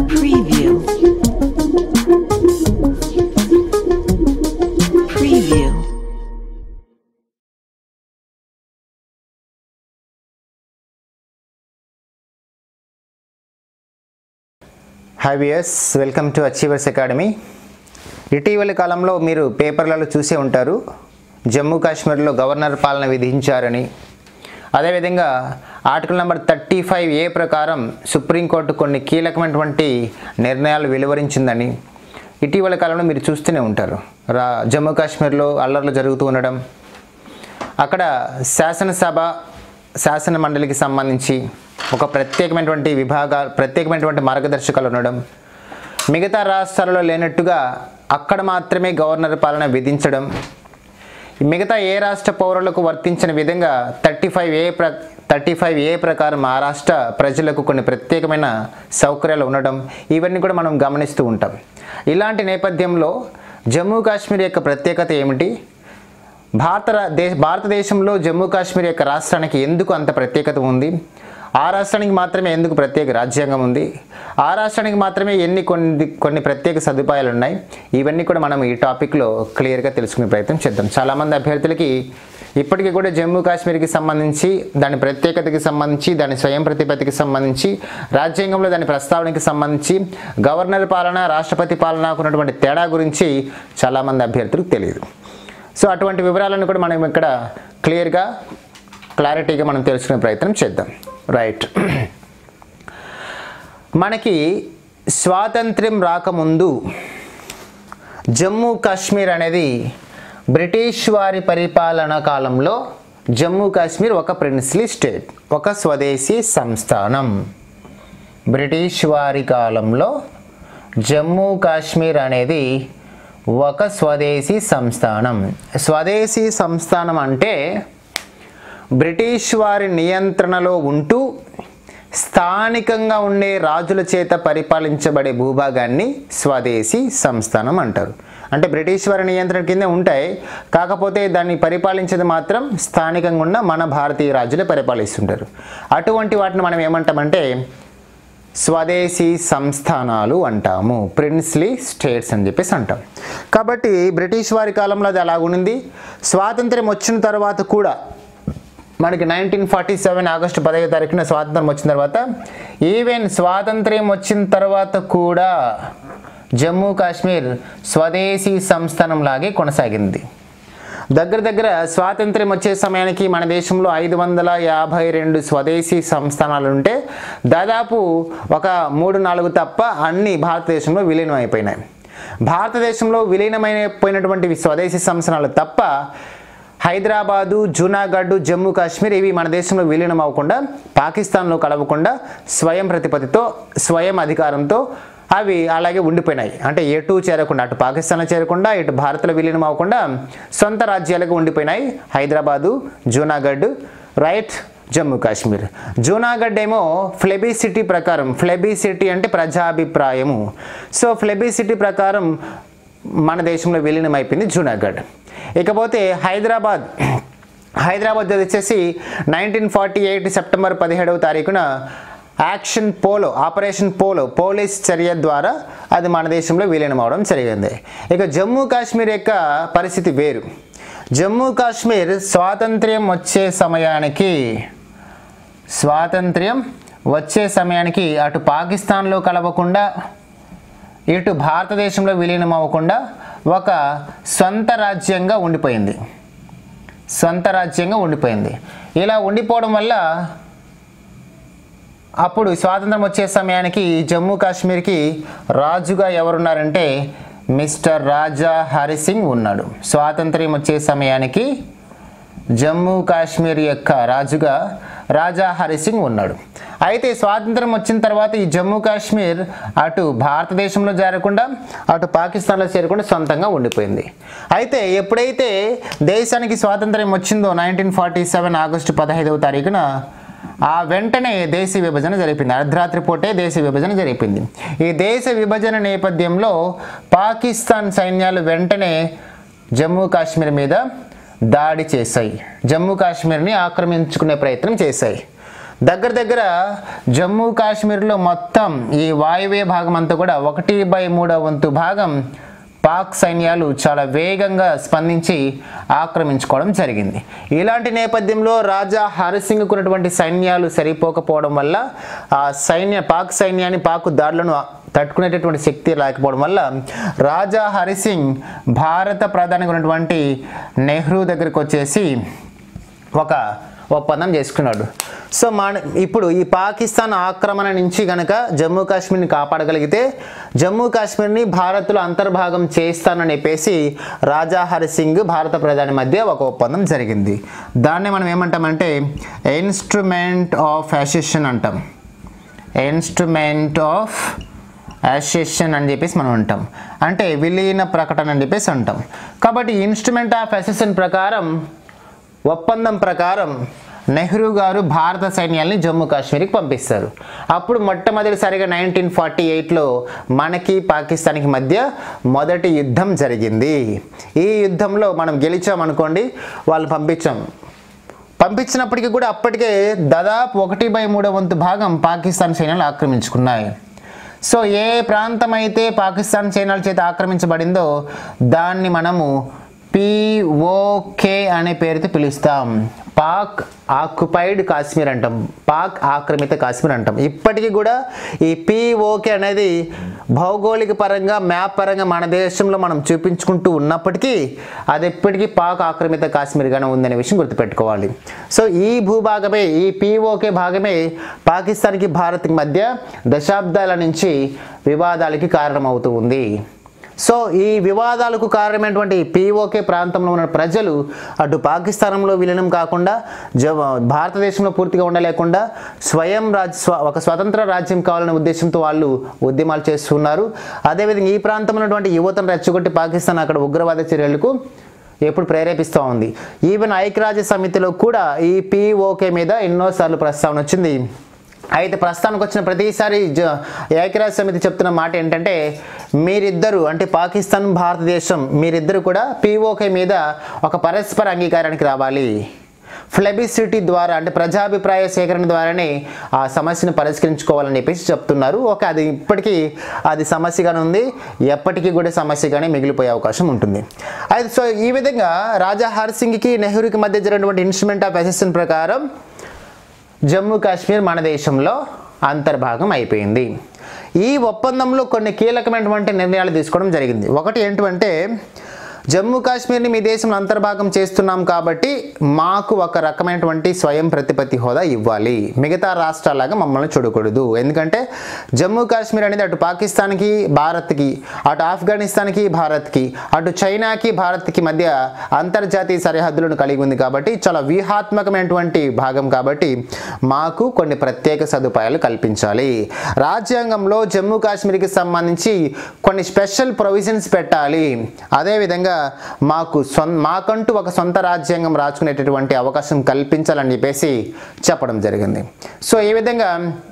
Preview. Preview. Hi viewers welcome to achievers academy ఇటీవలి కాలంలో మీరు పేపర్లలో చూసే ఉంటారు జమ్మూ కాశ్మీర్లో గవర్నర్ పాలన విధించారని అదేవిధంగా article number thirty five A ప్రకారం సుప్రీంకోర్టు కొన్ని కీలకమైనటువంటి నిర్ణయాలు వెలువరించిందని ఇటీవల కాలంలో మీరు చూస్తూనే ఉంటారు రా జమ్మూ కాశ్మీర్లో అల్లర్లు జరుగుతూ ఉండడం అక్కడ శాసనసభ శాసన మండలికి సంబంధించి ఒక ప్రత్యేకమైనటువంటి విభాగా ప్రత్యేకమైనటువంటి మార్గదర్శకాలు ఉండడం మిగతా రాష్ట్రాలలో లేనట్టుగా అక్కడ మాత్రమే గవర్నర్ పాలన విధించడం మిగతా ఏ రాష్ట్ర పౌరులకు వర్తించిన విధంగా థర్టీ ఫైవ్ ఏ ప్ర థర్టీ ఫైవ్ ఏ ప్రకారం ఆ రాష్ట్ర ప్రజలకు కొన్ని ప్రత్యేకమైన సౌకర్యాలు ఉండడం ఇవన్నీ కూడా మనం గమనిస్తూ ఉంటాం ఇలాంటి నేపథ్యంలో జమ్మూ కాశ్మీర్ యొక్క ప్రత్యేకత ఏమిటి భారత దేశ భారతదేశంలో జమ్మూ కాశ్మీర్ యొక్క రాష్ట్రానికి ఎందుకు అంత ప్రత్యేకత ఉంది ఆ రాష్ట్రానికి మాత్రమే ఎందుకు ప్రత్యేక రాజ్యాంగం ఉంది ఆ రాష్ట్రానికి మాత్రమే ఎన్ని కొన్ని కొన్ని ప్రత్యేక సదుపాయాలు ఉన్నాయి ఇవన్నీ కూడా మనం ఈ టాపిక్లో క్లియర్గా తెలుసుకునే ప్రయత్నం చేద్దాం చాలామంది అభ్యర్థులకి ఇప్పటికీ కూడా జమ్మూ కాశ్మీర్కి సంబంధించి దాని ప్రత్యేకతకి సంబంధించి దాని స్వయం ప్రతిపత్తికి సంబంధించి రాజ్యాంగంలో దాని ప్రస్తావనకి సంబంధించి గవర్నర్ పాలన రాష్ట్రపతి పాలనకు ఉన్నటువంటి తేడా గురించి చాలామంది అభ్యర్థులకు తెలియదు సో అటువంటి వివరాలను కూడా మనం ఇక్కడ క్లియర్గా క్లారిటీగా మనం తెలుసుకునే ప్రయత్నం చేద్దాం రైట్ మనకి స్వాతంత్ర్యం రాకముందు జమ్మూ కాశ్మీర్ అనేది బ్రిటిష్ వారి పరిపాలన కాలంలో జమ్మూ కాశ్మీర్ ఒక ప్రిన్స్లీ స్టేట్ ఒక స్వదేశీ సంస్థానం బ్రిటిష్ వారి కాలంలో జమ్మూ కాశ్మీర్ అనేది ఒక స్వదేశీ సంస్థానం స్వదేశీ సంస్థానం అంటే బ్రిటిష్ వారి నియంత్రణలో ఉంటూ స్థానికంగా ఉండే రాజుల చేత పరిపాలించబడే భూభాగాన్ని స్వదేశీ సంస్థానం అంటారు అంటే బ్రిటిష్ వారి నియంత్రణ కింద ఉంటాయి కాకపోతే దాన్ని పరిపాలించేది మాత్రం స్థానికంగా ఉన్న మన భారతీయ రాజులే పరిపాలిస్తుంటారు అటువంటి వాటిని మనం ఏమంటామంటే స్వదేశీ సంస్థానాలు అంటాము ప్రిన్స్లీ స్టేట్స్ అని చెప్పేసి అంటాం కాబట్టి బ్రిటిష్ వారి కాలంలో అది అలాగుంది స్వాతంత్ర్యం వచ్చిన తర్వాత కూడా మనకి నైన్టీన్ ఫార్టీ సెవెన్ ఆగస్టు పదహైదు తారీఖున స్వాతంత్రం వచ్చిన తర్వాత ఈవెన్ స్వాతంత్ర్యం వచ్చిన తర్వాత కూడా జమ్మూ కాశ్మీర్ స్వదేశీ సంస్థానం లాగే కొనసాగింది దగ్గర దగ్గర స్వాతంత్ర్యం వచ్చే సమయానికి మన దేశంలో ఐదు వందల యాభై రెండు స్వదేశీ సంస్థానాలు ఉంటే దాదాపు ఒక మూడు నాలుగు తప్ప అన్ని భారతదేశంలో విలీనం అయిపోయినాయి భారతదేశంలో విలీనమైపోయినటువంటి స్వదేశీ సంస్థానాలు తప్ప హైదరాబాదు జూనాగఢ్ జమ్మూ కాశ్మీర్ ఇవి మన దేశంలో విలీనం అవ్వకుండా పాకిస్తాన్లో కలవకుండా స్వయం ప్రతిపత్తితో స్వయం అధికారంతో అవి అలాగే ఉండిపోయినాయి అంటే ఎటు చేరకుండా అటు పాకిస్తాన్లో చేరకుండా ఇటు భారత్లో విలీనం అవ్వకుండా సొంత రాజ్యాలకు ఉండిపోయినాయి హైదరాబాదు జూనాగఢ్ రైట్ జమ్మూ కాశ్మీర్ జూనాగఢ్ ఏమో ఫ్లెబిసిటీ ప్రకారం ఫ్లెబిసిటీ అంటే ప్రజాభిప్రాయము సో ఫ్లెబిసిటీ ప్రకారం మన దేశంలో విలీనం అయిపోయింది జూనాగఢ్ ఇకపోతే హైదరాబాద్ హైదరాబాద్ వచ్చేసి నైన్టీన్ ఫార్టీ ఎయిట్ సెప్టెంబర్ పదిహేడవ తారీఖున action polo operation polo police చర్య ద్వారా అది మన దేశంలో విలీనం అవడం జరిగింది ఇక జమ్మూ కాశ్మీర్ యొక్క పరిస్థితి వేరు జమ్మూ కాశ్మీర్ స్వాతంత్ర్యం వచ్చే సమయానికి స్వాతంత్ర్యం వచ్చే సమయానికి అటు పాకిస్తాన్లో కలవకుండా ఇటు భారతదేశంలో విలీనం అవ్వకుండా ఒక సొంత రాజ్యంగా ఉండిపోయింది సొంత రాజ్యంగా ఉండిపోయింది ఇలా ఉండిపోవడం వల్ల అప్పుడు స్వాతంత్రం వచ్చే సమయానికి జమ్మూ కాశ్మీర్కి రాజుగా ఎవరున్నారంటే మిస్టర్ రాజా హరిసింగ్ ఉన్నాడు స్వాతంత్ర్యం వచ్చే సమయానికి జమ్మూ కాశ్మీర్ యొక్క రాజుగా రాజా హరిసింగ్ ఉన్నాడు అయితే స్వాతంత్రం వచ్చిన తర్వాత ఈ జమ్మూ కాశ్మీర్ అటు భారతదేశంలో చేరకుండా అటు పాకిస్తాన్లో చేరకుండా సొంతంగా ఉండిపోయింది అయితే ఎప్పుడైతే దేశానికి స్వాతంత్రం వచ్చిందో నైన్టీన్ ఫార్టీ సెవెన్ ఆగస్టు పదహైదవ తారీఖున ఆ వెంటనే దేశ విభజన జరిపింది అర్ధరాత్రి పూటే దేశ విభజన జరిపింది ఈ దేశ విభజన నేపథ్యంలో పాకిస్తాన్ సైన్యాలు వెంటనే జమ్మూ కాశ్మీర్ మీద దాడి చేశాయి జమ్మూ కాశ్మీర్ని ఆక్రమించుకునే ప్రయత్నం చేశాయి దగ్గర దగ్గర జమ్మూ కాశ్మీర్లో మొత్తం ఈ వాయువ్య భాగం అంతా కూడా ఒకటి బై మూడవ వంతు భాగం పాక్ సైన్యాలు చాలా వేగంగా స్పందించి ఆక్రమించుకోవడం జరిగింది ఇలాంటి నేపథ్యంలో రాజా హరిసింగ్కు ఉన్నటువంటి సైన్యాలు సరిపోకపోవడం వల్ల ఆ సైన్య పాక్ సైన్యాన్ని పాక్ దాడులను తట్టుకునేటటువంటి శక్తి లేకపోవడం వల్ల రాజా హరిసింగ్ భారత ప్రధానిగా ఉన్నటువంటి నెహ్రూ దగ్గరికి వచ్చేసి ఒక ఒప్పందం చేసుకున్నాడు సో మన ఇప్పుడు ఈ పాకిస్తాన్ ఆక్రమణ నుంచి గనక జమ్మూ కాశ్మీర్ని కాపాడగలిగితే జమ్మూ కాశ్మీర్ని భారత్లో అంతర్భాగం చేస్తానని చెప్పేసి రాజా హరి సింగ్ భారత ప్రధాని మధ్య ఒక ఒప్పందం జరిగింది దాన్ని మనం ఏమంటామంటే ఇన్స్ట్రుమెంట్ ఆఫ్ అసోసియేషన్ అంటాం ఇన్స్ట్రుమెంట్ ఆఫ్ అసోసియేషన్ అని చెప్పేసి మనం అంటాం అంటే విలీన ప్రకటన అని చెప్పేసి అంటాం కాబట్టి ఇన్స్ట్రుమెంట్ ఆఫ్ అసోసియేషన్ ప్రకారం ఒప్పందం ప్రకారం నెహ్రూ గారు భారత సైన్యాల్ని జమ్మూ కాశ్మీర్కి పంపిస్తారు అప్పుడు మొట్టమొదటిసారిగా నైన్టీన్ ఫార్టీ ఎయిట్లో మనకి పాకిస్తాన్కి మధ్య మొదటి యుద్ధం జరిగింది ఈ యుద్ధంలో మనం గెలిచామనుకోండి వాళ్ళు పంపించాం పంపించినప్పటికీ కూడా అప్పటికే దాదాపు ఒకటి బై మూడో వంతు భాగం పాకిస్తాన్ సైన్యాలు ఆక్రమించుకున్నాయి సో ఏ ప్రాంతం అయితే పాకిస్తాన్ సైన్యాల చేత ఆక్రమించబడిందో దాన్ని మనము పిఓకే అనే పేరుతో పిలుస్తాం పాక్ ఆక్యుపైడ్ కాశ్మీర్ అంటాం పాక్ ఆక్రమిత కాశ్మీర్ అంటాం ఇప్పటికీ కూడా ఈ పిఓకే అనేది భౌగోళిక పరంగా మ్యాప్ పరంగా మన దేశంలో మనం చూపించుకుంటూ ఉన్నప్పటికీ అది ఎప్పటికీ పాక్ ఆక్రమిత కాశ్మీర్గానే ఉందనే విషయం గుర్తుపెట్టుకోవాలి సో ఈ భూభాగమే ఈ పిఓకే భాగమే పాకిస్తాన్కి భారత్కి మధ్య దశాబ్దాల నుంచి వివాదాలకి కారణమవుతూ ఉంది సో ఈ వివాదాలకు కారణమైనటువంటి పిఓకే ప్రాంతంలో ఉన్న ప్రజలు అటు పాకిస్తానంలో విలీనం కాకుండా జ భారతదేశంలో పూర్తిగా ఉండలేకుండా స్వయం రాజ్ స్వ ఒక స్వతంత్ర రాజ్యం కావాలనే ఉద్దేశంతో వాళ్ళు ఉద్యమాలు చేస్తున్నారు అదేవిధంగా ఈ ప్రాంతంలో ఉన్నటువంటి యువతను రెచ్చగొట్టి పాకిస్తాన్ అక్కడ ఉగ్రవాద చర్యలకు ఎప్పుడు ప్రేరేపిస్తూ ఉంది ఈవెన్ ఐక్యరాజ్య సమితిలో కూడా ఈ పిఓకే మీద ఎన్నోసార్లు ప్రస్తావన వచ్చింది అయితే ప్రస్తుతానికి వచ్చిన ప్రతిసారి జ- ఐక్యరాజ్య సమితి చెప్తున్న మాట ఏంటంటే మీరిద్దరు అంటే పాకిస్తాన్ భారతదేశం మీరిద్దరు కూడా పిఓకే మీద ఒక పరస్పర అంగీకారానికి రావాలి ఫ్లెబిసిటీ ద్వారా అంటే ప్రజాభిప్రాయ సేకరణ ద్వారానే ఆ సమస్యను పరిష్కరించుకోవాలని చెప్పేసి చెప్తున్నారు ఓకే అది ఇప్పటికీ అది సమస్యగానే ఉంది ఎప్పటికీ కూడా సమస్యగానే మిగిలిపోయే అవకాశం ఉంటుంది అయితే సో ఈ విధంగా రాజా హర్సింగ్కి నెహ్రూకి మధ్య జరిగినటువంటి ఇన్స్ట్రుమెంట్ ఆఫ్ అసెషన్ ప్రకారం జమ్మూ కాశ్మీర్ మన దేశంలో అంతర్భాగం అయిపోయింది ఈ ఒప్పందంలో కొన్ని కీలకమైనటువంటి నిర్ణయాలు తీసుకోవడం జరిగింది ఒకటి ఏంటంటే జమ్మూ కాశ్మీర్ని మీ దేశంలో అంతర్భాగం చేస్తున్నాం కాబట్టి మాకు ఒక రకమైనటువంటి స్వయం ప్రతిపత్తి హోదా ఇవ్వాలి మిగతా రాష్ట్రాలాగా మమ్మల్ని చూడకూడదు ఎందుకంటే జమ్మూ కాశ్మీర్ అనేది అటు పాకిస్తాన్కి భారత్కి అటు ఆఫ్ఘనిస్తాన్కి భారత్కి అటు చైనాకి భారత్కి మధ్య అంతర్జాతీయ సరిహద్దులను కలిగి ఉంది కాబట్టి చాలా వ్యూహాత్మకమైనటువంటి భాగం కాబట్టి మాకు కొన్ని ప్రత్యేక సదుపాయాలు కల్పించాలి రాజ్యాంగంలో జమ్మూ కాశ్మీర్కి సంబంధించి కొన్ని స్పెషల్ ప్రొవిజన్స్ పెట్టాలి అదేవిధంగా మాకు సొం మాకంటూ ఒక సొంత రాజ్యాంగం రాసుకునేటటువంటి అవకాశం కల్పించాలని చెప్పేసి చెప్పడం జరిగింది సో ఈ విధంగా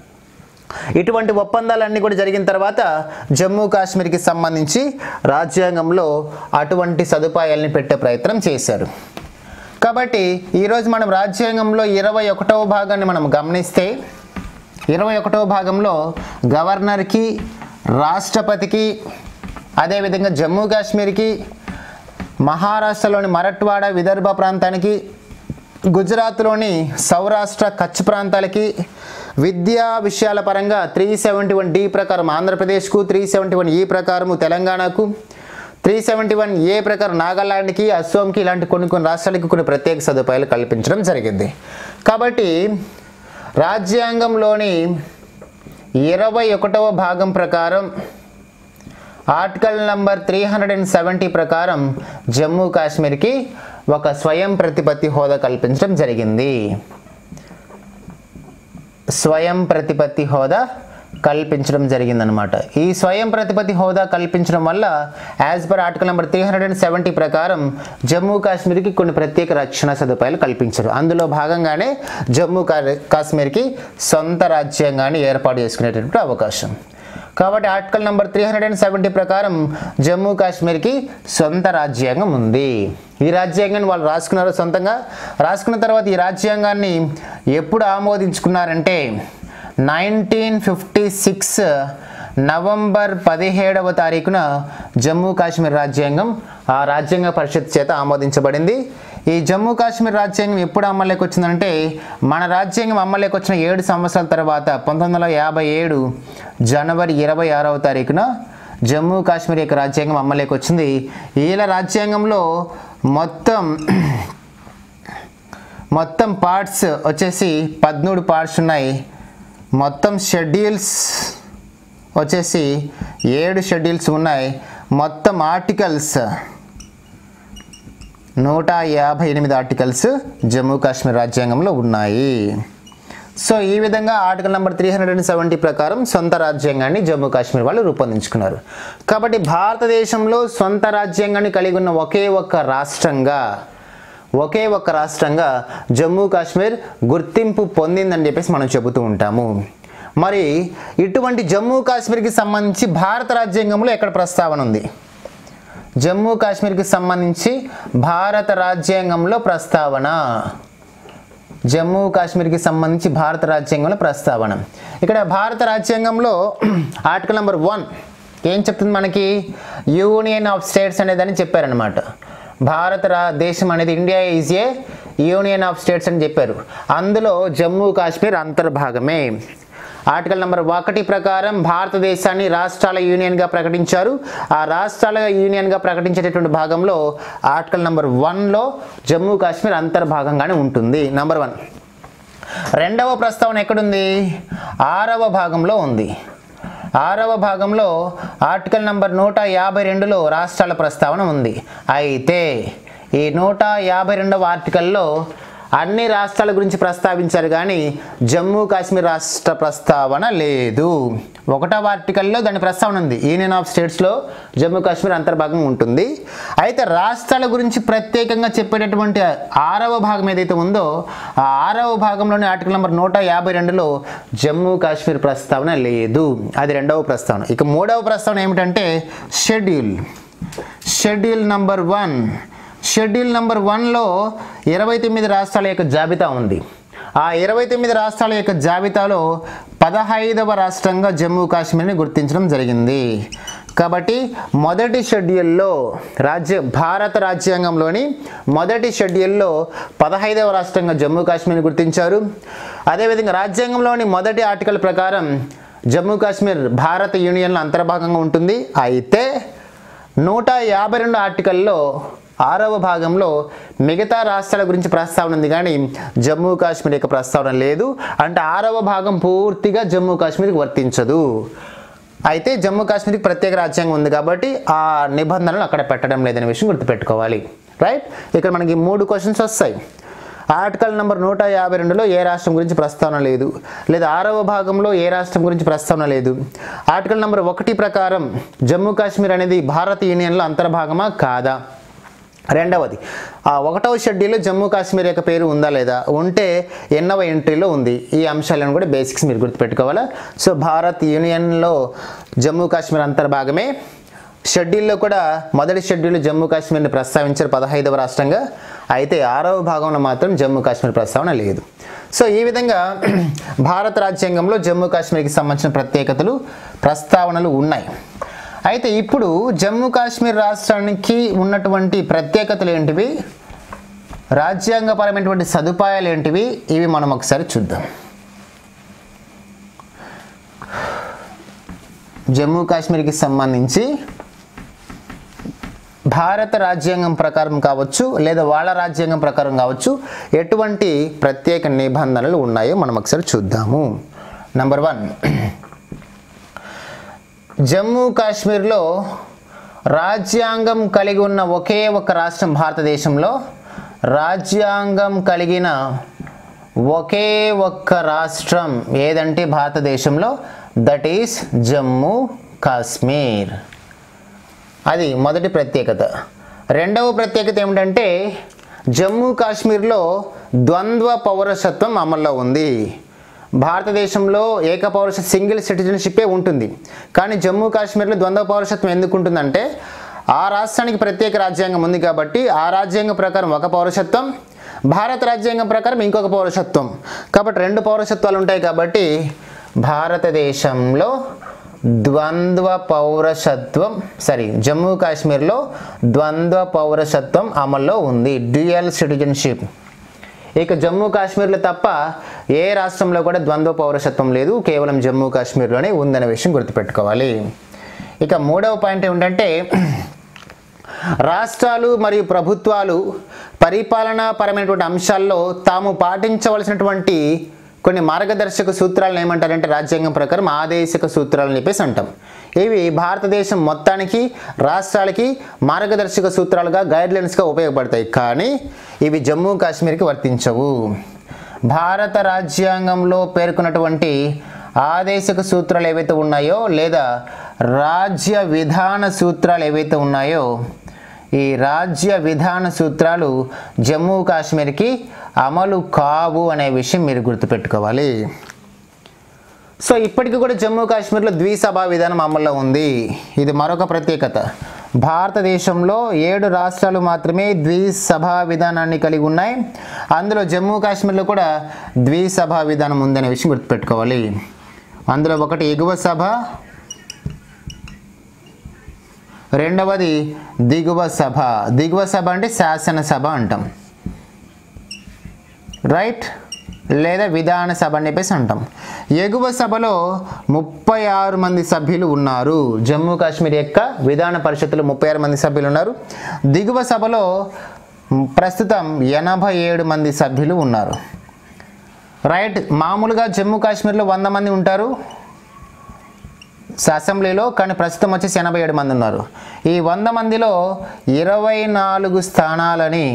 ఇటువంటి ఒప్పందాలన్నీ కూడా జరిగిన తర్వాత జమ్మూ కాశ్మీర్కి సంబంధించి రాజ్యాంగంలో అటువంటి సదుపాయాల్ని పెట్టే ప్రయత్నం చేశారు కాబట్టి ఈరోజు మనం రాజ్యాంగంలో ఇరవై ఒకటవ భాగాన్ని మనం గమనిస్తే ఇరవై ఒకటవ భాగంలో గవర్నర్కి రాష్ట్రపతికి అదేవిధంగా జమ్మూ కాశ్మీర్కి మహారాష్ట్రలోని మరట్వాడ విదర్భ ప్రాంతానికి గుజరాత్లోని సౌరాష్ట్ర కచ్ ప్రాంతాలకి విద్యా విషయాల పరంగా త్రీ సెవెంటీ వన్ డి ప్రకారం ఆంధ్రప్రదేశ్కు త్రీ సెవెంటీ వన్ ఈ ప్రకారము తెలంగాణకు త్రీ సెవెంటీ వన్ ఏ ప్రకారం నాగాలాండ్కి అస్సోంకి ఇలాంటి కొన్ని కొన్ని రాష్ట్రాలకి కొన్ని ప్రత్యేక సదుపాయాలు కల్పించడం జరిగింది కాబట్టి రాజ్యాంగంలోని ఇరవై ఒకటవ భాగం ప్రకారం article number three hundred and seventy ప్రకారం జమ్మూ కాశ్మీర్కి ఒక స్వయం ప్రతిపత్తి హోదా కల్పించడం జరిగింది స్వయం ప్రతిపత్తి హోదా కల్పించడం జరిగిందనమాట ఈ స్వయం ప్రతిపత్తి హోదా కల్పించడం వల్ల as per article number three hundred and seventy ప్రకారం జమ్మూ కాశ్మీర్కి కొన్ని ప్రత్యేక రక్షణ సదుపాయాలు కల్పించారు అందులో భాగంగానే జమ్మూ కా- కాశ్మీర్కి సొంత రాజ్యాంగాన్ని ఏర్పాటు చేసుకునేటటువంటి అవకాశం కాబట్టి article number three hundred and seventy ప్రకారం జమ్మూ కాశ్మీర్కి సొంత రాజ్యాంగం ఉంది ఈ రాజ్యాంగాన్ని వాళ్ళు రాసుకున్నారు సొంతంగా రాసుకున్న తర్వాత ఈ రాజ్యాంగాన్ని ఎప్పుడు ఆమోదించుకున్నారంటే నైన్టీన్ ఫిఫ్టీ సిక్స్ నవంబర్ పదిహేడవ తారీఖున జమ్మూ కాశ్మీర్ రాజ్యాంగం ఆ రాజ్యాంగ పరిషత్ చేత ఆమోదించబడింది ఈ జమ్మూ కాశ్మీర్ రాజ్యాంగం ఎప్పుడు అమల్లోకి వచ్చిందంటే మన రాజ్యాంగం అమల్లోకి వచ్చిన ఏడు సంవత్సరాల తర్వాత పంతొమ్మిది వందల యాభై ఏడు జనవరి ఇరవై ఆరవ తారీఖున జమ్మూ కాశ్మీర్ యొక్క రాజ్యాంగం అమల్లోకి వచ్చింది వీళ్ళ రాజ్యాంగంలో మొత్తం మొత్తం పార్ట్స్ వచ్చేసి పదమూడు పార్ట్స్ ఉన్నాయి మొత్తం షెడ్యూల్స్ వచ్చేసి ఏడు షెడ్యూల్స్ ఉన్నాయి మొత్తం ఆర్టికల్స్ నూట యాభై ఎనిమిది ఆర్టికల్స్ జమ్మూ కాశ్మీర్ రాజ్యాంగంలో ఉన్నాయి సో ఈ విధంగా article number three hundred and seventy ప్రకారం సొంత రాజ్యాంగాన్ని జమ్మూ కాశ్మీర్ వాళ్ళు రూపొందించుకున్నారు కాబట్టి భారతదేశంలో సొంత రాజ్యాంగాన్ని కలిగి ఉన్న ఒకే ఒక్క రాష్ట్రంగా ఒకే ఒక్క రాష్ట్రంగా జమ్మూ కాశ్మీర్ గుర్తింపు పొందిందని చెప్పేసి మనం చెబుతూ ఉంటాము మరి ఇటువంటి జమ్మూ కాశ్మీర్కి సంబంధించి భారత రాజ్యాంగంలో ఎక్కడ ప్రస్తావన ఉంది జమ్మూ కాశ్మీర్కి సంబంధించి భారత రాజ్యాంగంలో ప్రస్తావన జమ్మూ కాశ్మీర్కి సంబంధించి భారత రాజ్యాంగంలో ప్రస్తావన ఇక్కడ భారత రాజ్యాంగంలో ఆర్టికల్ నెంబర్ వన్ ఏం చెప్తుంది మనకి యూనియన్ ఆఫ్ స్టేట్స్ అనేదని చెప్పారనమాట భారత రా దేశం అనేది India is a union of states అని చెప్పారు అందులో జమ్మూ కాశ్మీర్ అంతర్భాగమే ఆర్టికల్ నెంబర్ ఒకటి ప్రకారం భారతదేశాన్ని రాష్ట్రాల యూనియన్గా ప్రకటించారు ఆ రాష్ట్రాల యూనియన్గా ప్రకటించేటటువంటి భాగంలో ఆర్టికల్ నెంబర్ వన్లో జమ్మూ కాశ్మీర్ అంతర్భాగంగానే ఉంటుంది నెంబర్ వన్ రెండవ ప్రస్తావన ఎక్కడుంది ఆరవ భాగంలో ఉంది ఆరవ భాగంలో ఆర్టికల్ నంబర్ నూట యాభై రెండులో రాష్ట్రాల ప్రస్తావన ఉంది అయితే ఈ నూట యాభై రెండవ ఆర్టికల్లో అన్ని రాష్ట్రాల గురించి ప్రస్తావించారు కానీ జమ్మూ కాశ్మీర్ రాష్ట్ర ప్రస్తావన లేదు ఒకటవ ఆర్టికల్లో దాని ప్రస్తావన ఉంది యూనియన్ ఆఫ్ స్టేట్స్లో జమ్మూ కాశ్మీర్ అంతర్భాగం ఉంటుంది అయితే రాష్ట్రాల గురించి ప్రత్యేకంగా చెప్పేటటువంటి ఆరవ భాగం ఏదైతే ఉందో ఆ ఆరవ భాగంలోని ఆర్టికల్ నెంబర్ నూట యాభై రెండులో జమ్మూ కాశ్మీర్ ప్రస్తావన లేదు అది రెండవ ప్రస్తావన ఇక మూడవ ప్రస్తావన ఏమిటంటే schedule schedule number one schedule number వన్లో ఇరవై తొమ్మిది రాష్ట్రాల యొక్క జాబితా ఉంది ఆ ఇరవై తొమ్మిది రాష్ట్రాల యొక్క జాబితాలో పదహైదవ రాష్ట్రంగా జమ్మూ కాశ్మీర్ని గుర్తించడం జరిగింది కాబట్టి మొదటి షెడ్యూల్లో రాజ్య భారత రాజ్యాంగంలోని మొదటి షెడ్యూల్లో పదహైదవ రాష్ట్రంగా జమ్మూ కాశ్మీర్ని గుర్తించారు అదేవిధంగా రాజ్యాంగంలోని మొదటి ఆర్టికల్ ప్రకారం జమ్మూ కాశ్మీర్ భారత యూనియన్లో అంతర్భాగంగా ఉంటుంది అయితే నూట యాభై రెండు ఆర్టికల్లో ఆరవ భాగంలో మిగతా రాష్ట్రాల గురించి ప్రస్తావన ఉంది కానీ జమ్మూ కాశ్మీర్ యొక్క ప్రస్తావన లేదు అంటే ఆరవ భాగం పూర్తిగా జమ్మూ కాశ్మీర్కి వర్తించదు అయితే జమ్మూ కాశ్మీర్కి ప్రత్యేక రాజ్యాంగం ఉంది కాబట్టి ఆ నిబంధనలు అక్కడ పెట్టడం లేదనే విషయం గుర్తుపెట్టుకోవాలి రైట్ ఇక్కడ మనకి మూడు క్వశ్చన్స్ వస్తాయి ఆర్టికల్ నెంబర్ నూట యాభై రెండులో ఏ రాష్ట్రం గురించి ప్రస్తావన లేదు లేదా ఆరవ భాగంలో ఏ రాష్ట్రం గురించి ప్రస్తావన లేదు ఆర్టికల్ నెంబర్ ఒకటి ప్రకారం జమ్మూ కాశ్మీర్ అనేది భారత యూనియన్లో అంతర్భాగమా కాదా రెండవది ఆ ఒకటవ షెడ్యూల్లో జమ్మూ కాశ్మీర్ యొక్క పేరు ఉందా లేదా ఉంటే ఎన్నవ ఎంట్రీలో ఉంది ఈ అంశాలను కూడా బేసిక్స్ మీరు గుర్తుపెట్టుకోవాలా సో భారత్ యూనియన్లో జమ్మూ కాశ్మీర్ అంతర్భాగమే షెడ్యూల్లో కూడా మొదటి షెడ్యూల్ జమ్మూ కాశ్మీర్ని ప్రస్తావించారు పదహైదవ రాష్ట్రంగా అయితే ఆరవ భాగంలో మాత్రం జమ్మూ కాశ్మీర్ ప్రస్తావన లేదు సో ఈ విధంగా భారత రాజ్యాంగంలో జమ్మూ కాశ్మీర్కి సంబంధించిన ప్రత్యేకతలు ప్రస్తావనలు ఉన్నాయి అయితే ఇప్పుడు జమ్మూ కాశ్మీర్ రాష్ట్రానికి ఉన్నటువంటి ప్రత్యేకతలు ఏంటివి రాజ్యాంగపరమైనటువంటి సదుపాయాలు ఏంటివి ఇవి మనం ఒకసారి చూద్దాం జమ్మూ కాశ్మీర్కి సంబంధించి భారత రాజ్యాంగం ప్రకారం కావచ్చు లేదా వాళ్ళ రాజ్యాంగం ప్రకారం కావచ్చు ఎటువంటి ప్రత్యేక నిబంధనలు ఉన్నాయో మనం ఒకసారి చూద్దాము నంబర్ వన్ జమ్మూ కాశ్మీర్లో రాజ్యాంగం కలిగి ఉన్న ఒకే ఒక రాష్ట్రం భారతదేశంలో రాజ్యాంగం కలిగిన ఒకే ఒక్క రాష్ట్రం ఏదంటే భారతదేశంలో దట్ ఈస్ జమ్మూ కాశ్మీర్ అది మొదటి ప్రత్యేకత రెండవ ప్రత్యేకత ఏమిటంటే జమ్మూ కాశ్మీర్లో ద్వంద్వ పౌరసత్వం అమల్లో ఉంది భారతదేశంలో ఏక పౌరష సింగిల్ సిటిజన్షిప్పే ఉంటుంది కానీ జమ్మూ కాశ్మీర్లో ద్వంద్వ పౌరసత్వం ఎందుకు ఉంటుందంటే ఆ రాష్ట్రానికి ప్రత్యేక రాజ్యాంగం ఉంది కాబట్టి ఆ రాజ్యాంగం ప్రకారం ఒక పౌరసత్వం భారత రాజ్యాంగం ప్రకారం ఇంకొక పౌరసత్వం కాబట్టి రెండు పౌరసత్వాలు ఉంటాయి కాబట్టి భారతదేశంలో ద్వంద్వ పౌరసత్వం సారీ జమ్మూ కాశ్మీర్లో ద్వంద్వ పౌరసత్వం అమల్లో ఉంది డ్యూయల్ సిటిజన్షిప్ ఇక జమ్మూ కాశ్మీర్లో తప్ప ఏ రాష్ట్రంలో కూడా ద్వంద్వ పౌరసత్వం లేదు కేవలం జమ్మూ కాశ్మీర్లోనే ఉందనే విషయం గుర్తుపెట్టుకోవాలి ఇక మూడవ పాయింట్ ఏమిటంటే రాష్ట్రాలు మరియు ప్రభుత్వాలు పరిపాలనాపరమైనటువంటి అంశాల్లో తాము పాటించవలసినటువంటి కొన్ని మార్గదర్శక సూత్రాలను ఏమంటారంటే రాజ్యాంగం ప్రకారం ఆదేశిక సూత్రాలను చెప్పేసి అంటాం ఇవి భారతదేశం మొత్తానికి రాష్ట్రాలకి మార్గదర్శక సూత్రాలుగా గైడ్లైన్స్గా ఉపయోగపడతాయి కానీ ఇవి జమ్మూ కాశ్మీర్కి వర్తించవు భారత రాజ్యాంగంలో పేర్కొన్నటువంటి ఆదేశక సూత్రాలు ఏవైతే ఉన్నాయో లేదా రాజ్య విధాన సూత్రాలు ఏవైతే ఉన్నాయో ఈ రాజ్య విధాన సూత్రాలు జమ్మూ కాశ్మీర్కి అమలు కావు అనే విషయం మీరు గుర్తుపెట్టుకోవాలి సో ఇప్పటికీ కూడా జమ్మూ కాశ్మీర్లో ద్విసభా విధానం అమల్లో ఉంది ఇది మరొక ప్రత్యేకత భారతదేశంలో ఏడు రాష్ట్రాలు మాత్రమే ద్విసభా విధానాన్ని కలిగి ఉన్నాయి అందులో జమ్మూ కాశ్మీర్లో కూడా ద్విసభా విధానం ఉందనే విషయం గుర్తుపెట్టుకోవాలి అందులో ఒకటి ఎగువ సభ రెండవది దిగువ సభ దిగువ సభ అంటే శాసనసభ అంటాం రైట్ లేదా విధాన సభ అని చెప్పేసి అంటాం ఎగువ సభలో ముప్పై ఆరు మంది సభ్యులు ఉన్నారు జమ్మూ కాశ్మీర్ యొక్క విధాన పరిషత్తులో ముప్పై ఆరు మంది సభ్యులు ఉన్నారు దిగువ సభలో ప్రస్తుతం ఎనభై ఏడు మంది సభ్యులు ఉన్నారు రైట్ మామూలుగా జమ్మూ కాశ్మీర్లో వంద మంది ఉంటారు అసెంబ్లీలో కానీ ప్రస్తుతం వచ్చేసి ఎనభై ఏడు మంది ఉన్నారు ఈ వంద మందిలో ఇరవై నాలుగు స్థానాలని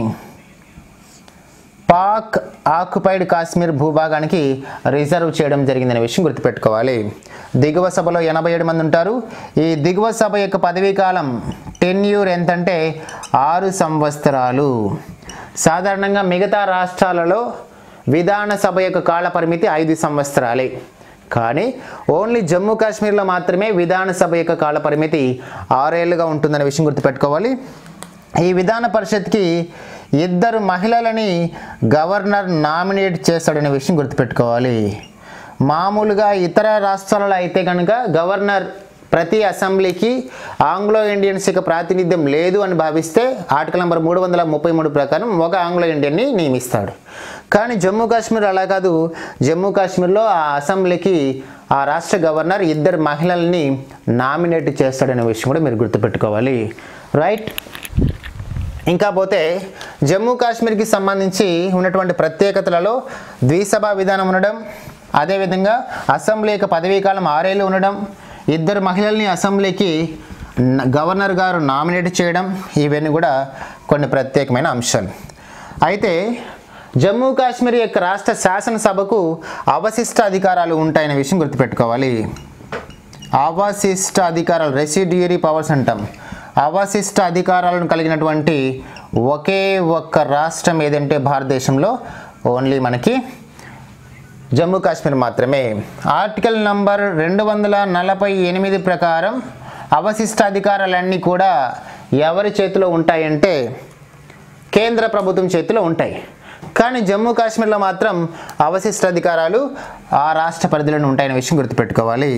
పాక్ ఆక్యుపైడ్ కాశ్మీర్ భూభాగానికి రిజర్వ్ చేయడం జరిగిందనే విషయం గుర్తుపెట్టుకోవాలి దిగువ సభలో ఎనభై ఏడు మంది ఉంటారు ఈ దిగువ సభ యొక్క పదవీ కాలం టెన్యూర్ ఎంతంటే ఆరు సంవత్సరాలు సాధారణంగా మిగతా రాష్ట్రాలలో విధాన సభ యొక్క కాల పరిమితి ఐదు సంవత్సరాలే కానీ ఓన్లీ జమ్మూ కాశ్మీర్లో మాత్రమే విధాన సభ యొక్క కాల పరిమితి ఆరేళ్లుగా ఉంటుందనే విషయం గుర్తుపెట్టుకోవాలి ఈ విధాన పరిషత్కి ఇద్దరు మహిళలని గవర్నర్ నామినేట్ చేస్తాడనే విషయం గుర్తుపెట్టుకోవాలి మామూలుగా ఇతర రాష్ట్రాలలో అయితే కనుక గవర్నర్ ప్రతి అసెంబ్లీకి ఆంగ్లో ఇండియన్స్ యొక్క ప్రాతినిధ్యం లేదు అని భావిస్తే ఆర్టికల్ నెంబర్ మూడు వందల ముప్పై మూడు ప్రకారం ఒక ఆంగ్లో ఇండియన్ని నియమిస్తాడు కానీ జమ్మూ కాశ్మీర్ అలా కాదు జమ్మూ కాశ్మీర్లో ఆ అసెంబ్లీకి ఆ రాష్ట్ర గవర్నర్ ఇద్దరు మహిళల్ని నామినేట్ చేస్తాడనే విషయం కూడా మీరు గుర్తుపెట్టుకోవాలి రైట్ ఇంకా పోతే జమ్మూ కాశ్మీర్కి సంబంధించి ఉన్నటువంటి ప్రత్యేకతలలో ద్విసభా విధానం ఉండడం అదేవిధంగా అసెంబ్లీ యొక్క పదవీ కాలం ఆరేళ్ళు ఉండడం ఇద్దరు మహిళల్ని అసెంబ్లీకి న- గవర్నర్ గారు నామినేట్ చేయడం ఇవన్నీ కూడా కొన్ని ప్రత్యేకమైన అంశాలు అయితే జమ్మూ కాశ్మీర్ యొక్క రాష్ట్ర శాసనసభకు అవశిష్ట అధికారాలు ఉంటాయనే విషయం గుర్తుపెట్టుకోవాలి అవశిష్ట అధికారాలు రెసిడ్యూరీ పవర్స్ అంటాం అవశిష్ట అధికారాలను కలిగినటువంటి ఒకే ఒక్క రాష్ట్రం ఏదంటే భారతదేశంలో ఓన్లీ మనకి జమ్మూ కాశ్మీర్ మాత్రమే ఆర్టికల్ నంబర్ రెండు వందల నలభై ఎనిమిది ప్రకారం అవశిష్ట అధికారాలన్నీ కూడా ఎవరి చేతిలో ఉంటాయంటే కేంద్ర ప్రభుత్వం చేతిలో ఉంటాయి కానీ జమ్మూ కాశ్మీర్లో మాత్రం అవశిష్ట అధికారాలు ఆ రాష్ట్ర పరిధిలోనే ఉంటాయనే విషయం గుర్తుపెట్టుకోవాలి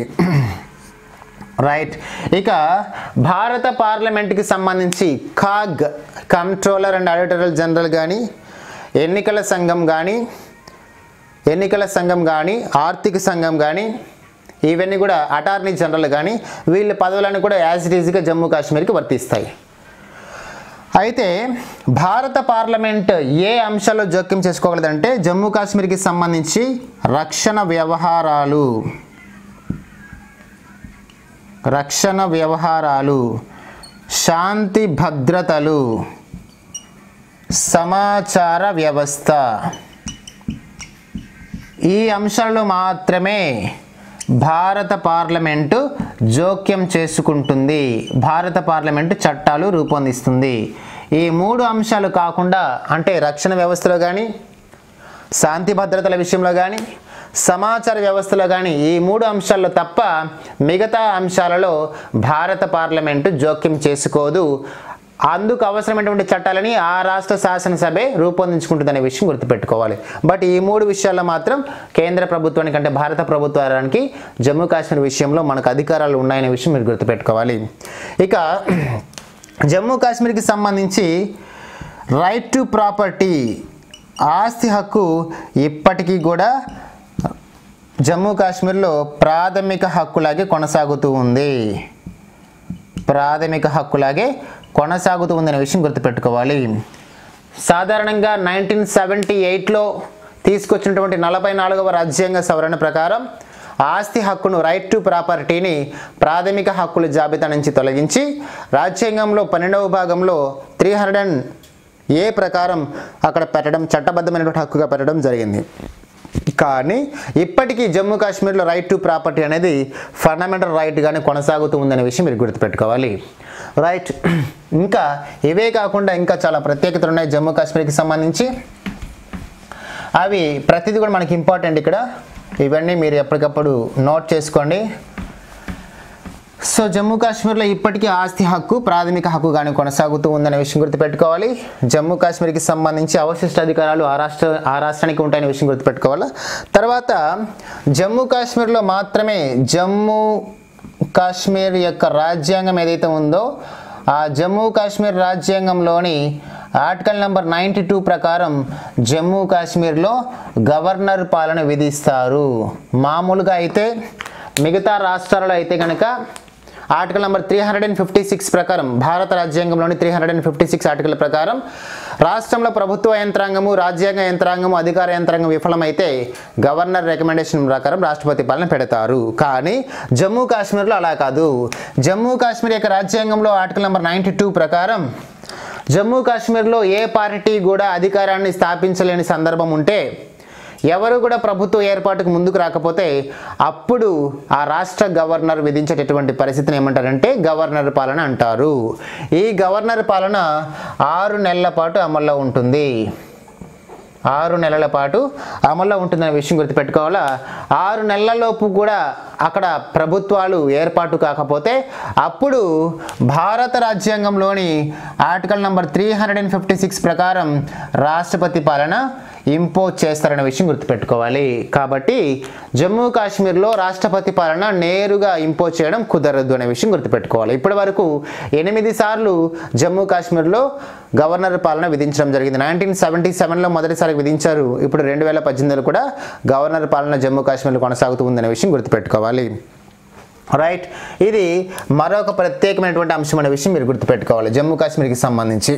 రైట్ ఇక భారత పార్లమెంట్కి సంబంధించి CAG controller and auditor general కానీ ఎన్నికల సంఘం కానీ ఎన్నికల సంఘం కానీ ఆర్థిక సంఘం కానీ ఇవన్నీ కూడా అటార్నీ జనరల్ కానీ వీళ్ళ పదవులను కూడా యాజ్ ఇట్ ఈజ్గా జమ్మూ కాశ్మీర్కి వర్తిస్తాయి అయితే భారత పార్లమెంట్ ఏ అంశాల్లో జోక్యం చేసుకోగలదంటే జమ్మూ కాశ్మీర్కి సంబంధించి రక్షణ వ్యవహారాలు రక్షణ వ్యవహారాలు శాంతి భద్రతలు సమాచార వ్యవస్థ ఈ అంశాల్లో మాత్రమే భారత పార్లమెంటు జోక్యం చేసుకుంటుంది భారత పార్లమెంటు చట్టాలు రూపొందిస్తుంది ఈ మూడు అంశాలు కాకుండా అంటే రక్షణ వ్యవస్థలో కానీ శాంతి భద్రతల విషయంలో కానీ సమాచార వ్యవస్థలో కానీ ఈ మూడు అంశాల్లో తప్ప మిగతా అంశాలలో భారత పార్లమెంటు జోక్యం చేసుకోదు అందుకు అవసరమైనటువంటి చట్టాలని ఆ రాష్ట్ర శాసనసభే రూపొందించుకుంటుందనే విషయం గుర్తుపెట్టుకోవాలి బట్ ఈ మూడు విషయాల్లో మాత్రం కేంద్ర ప్రభుత్వానికి అంటే భారత ప్రభుత్వానికి జమ్మూ కాశ్మీర్ విషయంలో మనకు అధికారాలు ఉన్నాయనే విషయం మీరు గుర్తుపెట్టుకోవాలి ఇక జమ్మూ కాశ్మీర్కి సంబంధించి రైట్ టు ప్రాపర్టీ ఆస్తి హక్కు ఇప్పటికీ కూడా జమ్మూ కాశ్మీర్లో ప్రాథమిక హక్కులాగే కొనసాగుతూ ఉంది ప్రాథమిక హక్కులాగే కొనసాగుతూ ఉందనే విషయం గుర్తుపెట్టుకోవాలి సాధారణంగా నైన్టీన్ సెవెంటీ ఎయిట్లో తీసుకొచ్చినటువంటి నలభై నాలుగవ రాజ్యాంగ సవరణ ప్రకారం ఆస్తి హక్కును రైట్ టు ప్రాపర్టీని ప్రాథమిక హక్కుల జాబితా నుంచి తొలగించి రాజ్యాంగంలో పన్నెండవ భాగంలో త్రీ హండ్రెడ్ అండ్ ఏ ప్రకారం అక్కడ పెట్టడం చట్టబద్ధమైనటువంటి హక్కుగా పెట్టడం జరిగింది కానీ ఇప్పటికీ జమ్మూ కాశ్మీర్లో రైట్ టు ప్రాపర్టీ అనేది ఫండమెంటల్ రైట్గానే కొనసాగుతూ ఉందనే విషయం మీరు గుర్తుపెట్టుకోవాలి రైట్ ఇంకా ఇవే కాకుండా ఇంకా చాలా ప్రత్యేకతలు ఉన్నాయి జమ్మూ కాశ్మీర్కి సంబంధించి అవి ప్రతిదీ కూడా మనకి ఇంపార్టెంట్ ఇక్కడ ఇవన్నీ మీరు ఎప్పటికప్పుడు నోట్ చేసుకోండి సో జమ్మూ కాశ్మీర్లో ఇప్పటికీ ఆస్తి హక్కు ప్రాథమిక హక్కుగానే కొనసాగుతూ ఉందనే విషయం గుర్తుపెట్టుకోవాలి జమ్మూ కాశ్మీర్కి సంబంధించి అవశిష్ట అధికారాలు ఆ రాష్ట్ర ఆ రాష్ట్రానికి ఉంటాయనే విషయం గుర్తుపెట్టుకోవాలి తర్వాత జమ్మూ కాశ్మీర్లో మాత్రమే జమ్మూ కాశ్మీర్ యొక్క రాజ్యాంగం ఏదైతే ఉందో ఆ జమ్మూ కాశ్మీర్ రాజ్యాంగంలోని ఆర్టికల్ నెంబర్ నైంటీ టూ ప్రకారం జమ్మూ కాశ్మీర్లో గవర్నర్ పాలన విధిస్తారు మామూలుగా అయితే మిగతా రాష్ట్రాలలో అయితే కనుక article number three hundred and fifty six ప్రకారం భారత రాజ్యాంగంలోని three hundred and fifty six article ప్రకారం రాష్ట్రంలో ప్రభుత్వ యంత్రాంగము రాజ్యాంగ యంత్రాంగము అధికార యంత్రాంగం విఫలమైతే గవర్నర్ రికమెండేషన్ ప్రకారం రాష్ట్రపతి పాలన పెడతారు కానీ జమ్మూ కాశ్మీర్లో అలా కాదు జమ్మూ కాశ్మీర్ యొక్క రాజ్యాంగంలో ఆర్టికల్ నెంబర్ నైంటీ టూ ప్రకారం జమ్మూ కాశ్మీర్లో ఏ పార్టీ కూడా అధికారాన్ని స్థాపించలేని సందర్భం ఉంటే ఎవరు కూడా ప్రభుత్వ ఏర్పాటుకు ముందుకు రాకపోతే అప్పుడు ఆ రాష్ట్ర గవర్నర్ విధించేటటువంటి పరిస్థితిని ఏమంటారంటే గవర్నర్ పాలన అంటారు ఈ గవర్నర్ పాలన ఆరు నెలల పాటు అమల్లో ఉంటుంది ఆరు నెలల పాటు అమల్లో ఉంటుందనే విషయం గుర్తుపెట్టుకోవాలా ఆరు నెలలలోపు కూడా అక్కడ ప్రభుత్వాలు ఏర్పాటు కాకపోతే అప్పుడు భారత రాజ్యాంగంలోని article number three hundred and fifty six ప్రకారం రాష్ట్రపతి పాలన ఇంపోజ్ చేస్తారనే విషయం గుర్తుపెట్టుకోవాలి కాబట్టి జమ్మూ కాశ్మీర్లో రాష్ట్రపతి పాలన నేరుగా ఇంపోజ్ చేయడం కుదరదు అనే విషయం గుర్తుపెట్టుకోవాలి ఇప్పటి వరకు ఎనిమిది సార్లు జమ్మూ కాశ్మీర్లో గవర్నర్ పాలన విధించడం జరిగింది నైన్టీన్ సెవెంటీ సెవెన్లో మొదటిసారి విధించారు ఇప్పుడు రెండు వేల పద్దెనిమిదిలో కూడా గవర్నర్ పాలన జమ్మూ కాశ్మీర్లో కొనసాగుతూ ఉందనే విషయం గుర్తుపెట్టుకోవాలి రైట్ ఇది మరొక ప్రత్యేకమైనటువంటి అంశం అనే విషయం మీరు గుర్తుపెట్టుకోవాలి జమ్మూ కాశ్మీర్కి సంబంధించి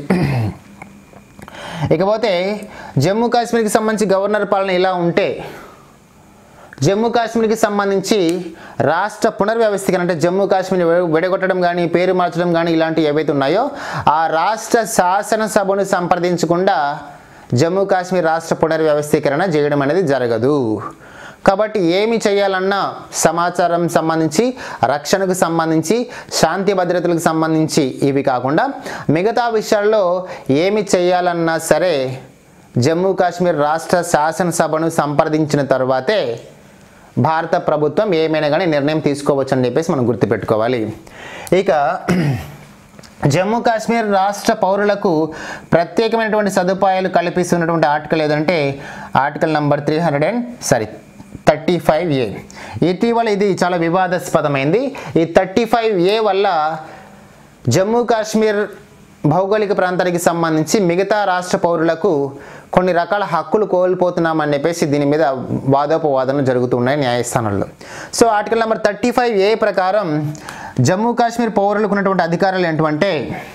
ఇకపోతే జమ్మూ కాశ్మీర్కి సంబంధించి గవర్నర్ పాలన ఇలా ఉంటే జమ్మూ కాశ్మీర్కి సంబంధించి రాష్ట్ర పునర్వ్యవస్థీకరణ అంటే జమ్మూ కాశ్మీర్ విడ- విడగొట్టడం కానీ పేరు మార్చడం కానీ ఇలాంటివి ఏవైతే ఉన్నాయో ఆ రాష్ట్ర శాసనసభను సంప్రదించకుండా జమ్మూ కాశ్మీర్ రాష్ట్ర పునర్వ్యవస్థీకరణ చేయడం అనేది జరగదు కాబట్టి ఏమి చేయాలన్నా సమాచారం సంబంధించి రక్షణకు సంబంధించి శాంతి భద్రతలకు సంబంధించి ఇవి కాకుండా మిగతా విషయాల్లో ఏమి చేయాలన్నా సరే జమ్మూ కాశ్మీర్ రాష్ట్ర శాసనసభను సంప్రదించిన తర్వాతే భారత ప్రభుత్వం ఏమైనా కానీ నిర్ణయం తీసుకోవచ్చు అని చెప్పేసి మనం గుర్తుపెట్టుకోవాలి ఇక జమ్మూ కాశ్మీర్ రాష్ట్ర పౌరులకు ప్రత్యేకమైనటువంటి సదుపాయాలు కల్పిస్తున్నటువంటి ఆర్టికల్ ఏదంటే article number three hundred and sorry thirty five A ఇటీవల ఇది చాలా వివాదాస్పదమైంది ఈ థర్టీ ఫైవ్ ఏ వల్ల జమ్మూ కాశ్మీర్ భౌగోళిక ప్రాంతానికి సంబంధించి మిగతా రాష్ట్ర పౌరులకు కొన్ని రకాల హక్కులు కోల్పోతున్నామని చెప్పేసి దీని మీద వాదోపవాదనలు జరుగుతున్నాయి న్యాయస్థానాల్లో so article number thirty five A ప్రకారం జమ్మూ కాశ్మీర్ పౌరులకు ఉన్నటువంటి అధికారాలు ఏంటంటే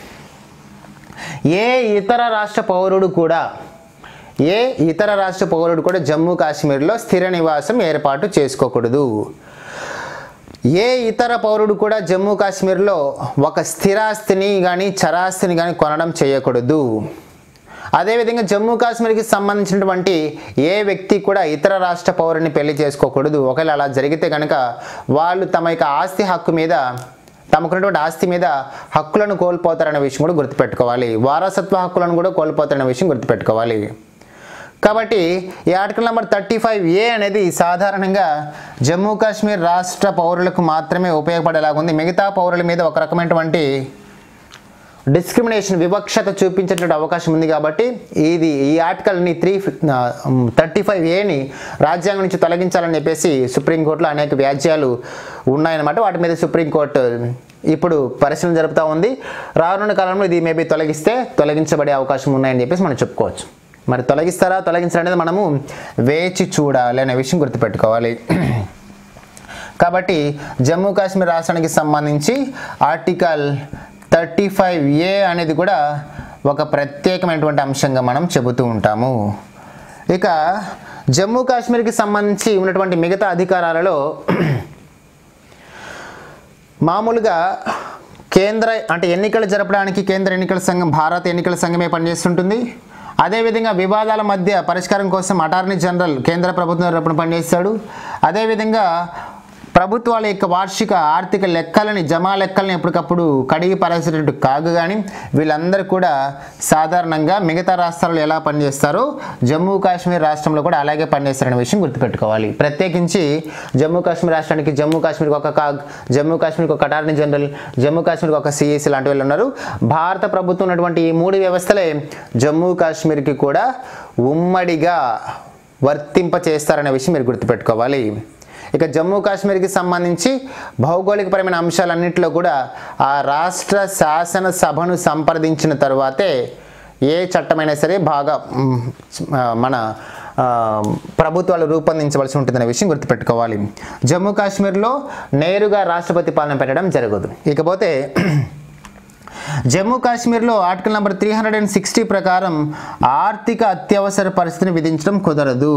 ఏ ఇతర రాష్ట్ర పౌరుడు కూడా ఏ ఇతర రాష్ట్ర పౌరుడు కూడా జమ్మూ కాశ్మీర్లో స్థిర నివాసం ఏర్పాటు చేసుకోకూడదు ఏ ఇతర పౌరుడు కూడా జమ్మూ కాశ్మీర్లో ఒక స్థిరాస్తిని కానీ చరాస్తిని కానీ కొనడం చేయకూడదు అదేవిధంగా జమ్మూ కాశ్మీర్కి సంబంధించినటువంటి ఏ వ్యక్తి కూడా ఇతర రాష్ట్ర పౌరుని పెళ్లి చేసుకోకూడదు ఒకవేళ అలా జరిగితే కనుక వాళ్ళు తమ యొక్క ఆస్తి హక్కు మీద తమకున్నటువంటి ఆస్తి మీద హక్కులను కోల్పోతారనే విషయం కూడా గుర్తుపెట్టుకోవాలి వారసత్వ హక్కులను కూడా కోల్పోతారనే విషయం గుర్తుపెట్టుకోవాలి కాబట్టి ఈ article number thirty five A అనేది సాధారణంగా జమ్మూ కాశ్మీర్ రాష్ట్ర పౌరులకు మాత్రమే ఉపయోగపడేలాగా ఉంది మిగతా పౌరుల మీద ఒక రకమైనటువంటి డిస్క్రిమినేషన్ వివక్షత చూపించేటువంటి అవకాశం ఉంది కాబట్టి ఇది ఈ ఆర్టికల్ని త్రీ థర్టీ ఫైవ్ ఏని రాజ్యాంగం నుంచి తొలగించాలని చెప్పేసి సుప్రీంకోర్టులో అనేక వ్యాజ్యాలు ఉన్నాయన్నమాట వాటి మీద సుప్రీంకోర్టు ఇప్పుడు పరిశీలన జరుపుతూ ఉంది రానున్న కాలంలో ఇది మేబీ తొలగిస్తే తొలగించబడే అవకాశం ఉన్నాయని చెప్పేసి మనం చెప్పుకోవచ్చు మరి తొలగిస్తారా తొలగించారా అనేది మనము వేచి చూడాలి అనే విషయం గుర్తుపెట్టుకోవాలి కాబట్టి జమ్మూ కాశ్మీర్ రాష్ట్రానికి సంబంధించి ఆర్టికల్ థర్టీ ఫైవ్ ఏ అనేది కూడా ఒక ప్రత్యేకమైనటువంటి అంశంగా మనం చెబుతూ ఉంటాము ఇక జమ్మూ కాశ్మీర్కి సంబంధించి ఉన్నటువంటి మిగతా అధికారాలలో మామూలుగా కేంద్ర అంటే ఎన్నికలు జరపడానికి కేంద్ర ఎన్నికల సంఘం భారత ఎన్నికల సంఘమే పనిచేస్తుంటుంది అదేవిధంగా వివాదాల మధ్య పరిష్కారం కోసం అటార్నీ జనరల్ కేంద్ర ప్రభుత్వం తరపున పనిచేస్తాడు అదేవిధంగా ప్రభుత్వాల యొక్క వార్షిక ఆర్థిక లెక్కలని జమా లెక్కలని ఎప్పటికప్పుడు కడిగి పరేసేటట్టు కాదు కానీ వీళ్ళందరూ కూడా సాధారణంగా మిగతా రాష్ట్రాల్లో ఎలా పనిచేస్తారో జమ్మూ కాశ్మీర్ రాష్ట్రంలో కూడా అలాగే పనిచేస్తారనే విషయం గుర్తుపెట్టుకోవాలి ప్రత్యేకించి జమ్మూ కాశ్మీర్ రాష్ట్రానికి జమ్మూ కాశ్మీర్కి ఒక కాగ్ జమ్మూ కాశ్మీర్కి ఒక అటార్నీ జనరల్ జమ్మూ కాశ్మీర్కి ఒక సిఈసి లాంటి వాళ్ళు ఉన్నారు భారత ప్రభుత్వం ఉన్నటువంటి ఈ మూడు వ్యవస్థలే జమ్మూ కాశ్మీర్కి కూడా ఉమ్మడిగా వర్తింప చేస్తారనే విషయం మీరు గుర్తుపెట్టుకోవాలి ఇక జమ్మూ కాశ్మీర్కి సంబంధించి భౌగోళికపరమైన అంశాలన్నింటిలో కూడా ఆ రాష్ట్ర శాసనసభను సంప్రదించిన తర్వాతే ఏ చట్టమైనా సరే బాగా మ్, ఆ, మన ఆ, ప్రభుత్వాలు రూపొందించవలసి ఉంటుందనే విషయం గుర్తుపెట్టుకోవాలి జమ్మూ కాశ్మీర్లో నేరుగా రాష్ట్రపతి పాలన పెట్టడం జరగదు ఇకపోతే జమ్మూ కాశ్మీర్లో article number three hundred and sixty ప్రకారం ఆర్థిక అత్యవసర పరిస్థితిని విధించడం కుదరదు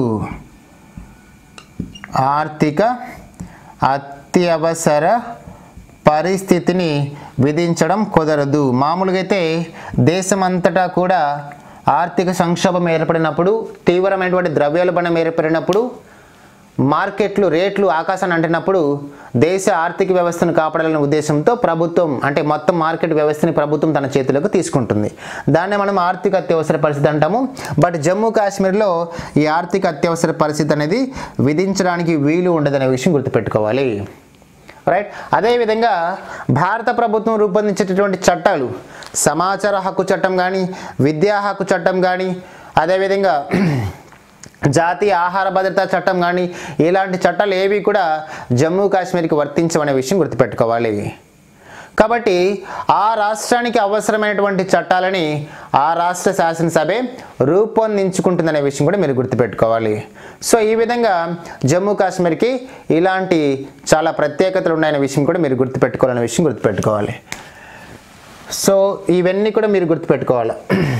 ఆర్థిక అత్యవసర పరిస్థితిని విధించడం కుదరదు మామూలుగా అయితే దేశమంతటా కూడా ఆర్థిక సంక్షోభం ఏర్పడినప్పుడు తీవ్రమైనటువంటి ద్రవ్యోల్బణం ఏర్పడినప్పుడు మార్కెట్లు రేట్లు ఆకాశాన్ని అంటినప్పుడు దేశ ఆర్థిక వ్యవస్థను కాపాడాలనే ఉద్దేశంతో ప్రభుత్వం అంటే మొత్తం మార్కెట్ వ్యవస్థని ప్రభుత్వం తన చేతులకు తీసుకుంటుంది దాన్ని మనం ఆర్థిక అత్యవసర పరిస్థితి అంటాము బట్ జమ్మూ కాశ్మీర్లో ఈ ఆర్థిక అత్యవసర పరిస్థితి అనేది విధించడానికి వీలు ఉండదనే విషయం గుర్తుపెట్టుకోవాలి రైట్ అదేవిధంగా భారత ప్రభుత్వం రూపొందించేటటువంటి చట్టాలు సమాచార హక్కు చట్టం కానీ విద్యా హక్కు చట్టం కానీ అదేవిధంగా జాతీయ ఆహార భద్రతా చట్టం కానీ ఇలాంటి చట్టాలు ఏవి కూడా జమ్మూ కాశ్మీర్కి వర్తించవనే విషయం గుర్తుపెట్టుకోవాలి కాబట్టి ఆ రాష్ట్రానికి అవసరమైనటువంటి చట్టాలని ఆ రాష్ట్ర శాసనసభే రూపొందించుకుంటుందనే విషయం కూడా మీరు గుర్తుపెట్టుకోవాలి సో ఈ విధంగా జమ్మూ కాశ్మీర్కి ఇలాంటి చాలా ప్రత్యేకతలు ఉన్నాయనే విషయం కూడా మీరు గుర్తుపెట్టుకోవాలనే విషయం గుర్తుపెట్టుకోవాలి సో ఇవన్నీ కూడా మీరు గుర్తుపెట్టుకోవాలి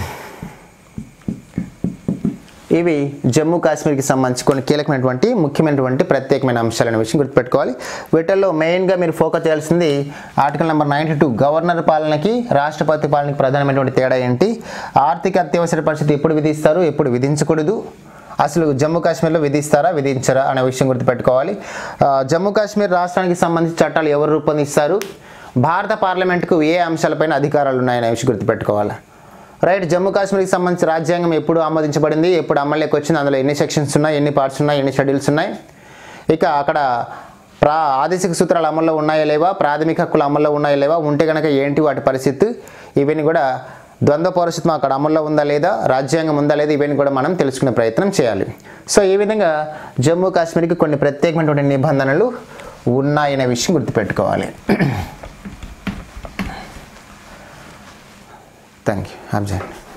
ఇవి జమ్మూ కాశ్మీర్కి సంబంధించి కొన్ని కీలకమైనటువంటి ముఖ్యమైనటువంటి ప్రత్యేకమైన అంశాలనే విషయం గుర్తుపెట్టుకోవాలి వీటిల్లో మెయిన్గా మీరు ఫోకస్ చేయాల్సింది article number ninety two governor పాలనకి రాష్ట్రపతి పాలనకి ప్రధానమైనటువంటి తేడా ఏంటి ఆర్థిక అత్యవసర పరిస్థితి ఎప్పుడు విధిస్తారు ఎప్పుడు విధించకూడదు అసలు జమ్మూ కాశ్మీర్లో విధిస్తారా విధించరా అనే విషయం గుర్తుపెట్టుకోవాలి ఆ, జమ్మూ కాశ్మీర్ రాష్ట్రానికి సంబంధించి చట్టాలు ఎవరు రూపొందిస్తారు భారత పార్లమెంట్కు ఏ అంశాలపైన అధికారాలు ఉన్నాయనే విషయం గుర్తుపెట్టుకోవాలి రైట్ జమ్మూ కాశ్మీర్కి సంబంధించి రాజ్యాంగం ఎప్పుడు ఆమోదించబడింది ఎప్పుడు అమల్లోకి వచ్చింది అందులో ఎన్ని సెక్షన్స్ ఉన్నాయి ఎన్ని పార్ట్స్ ఉన్నాయి ఎన్ని షెడ్యూల్స్ ఉన్నాయి ఇక అక్కడ ప్రా ఆదేశిక సూత్రాలు అమల్లో ఉన్నాయా లేవా ప్రాథమిక హక్కులు అమల్లో ఉన్నాయా లేవా ఉంటే కనుక ఏంటి వాటి పరిస్థితి ఇవన్నీ కూడా ద్వంద్వ పౌరసత్వం అక్కడ అమల్లో ఉందా లేదా రాజ్యాంగం ఉందా లేదా ఇవన్నీ కూడా మనం తెలుసుకునే ప్రయత్నం చేయాలి సో ఈ విధంగా జమ్మూ కాశ్మీర్కి కొన్ని ప్రత్యేకమైనటువంటి నిబంధనలు ఉన్నాయనే విషయం గుర్తుపెట్టుకోవాలి థ్యాంక్ యూ అబ్జాన్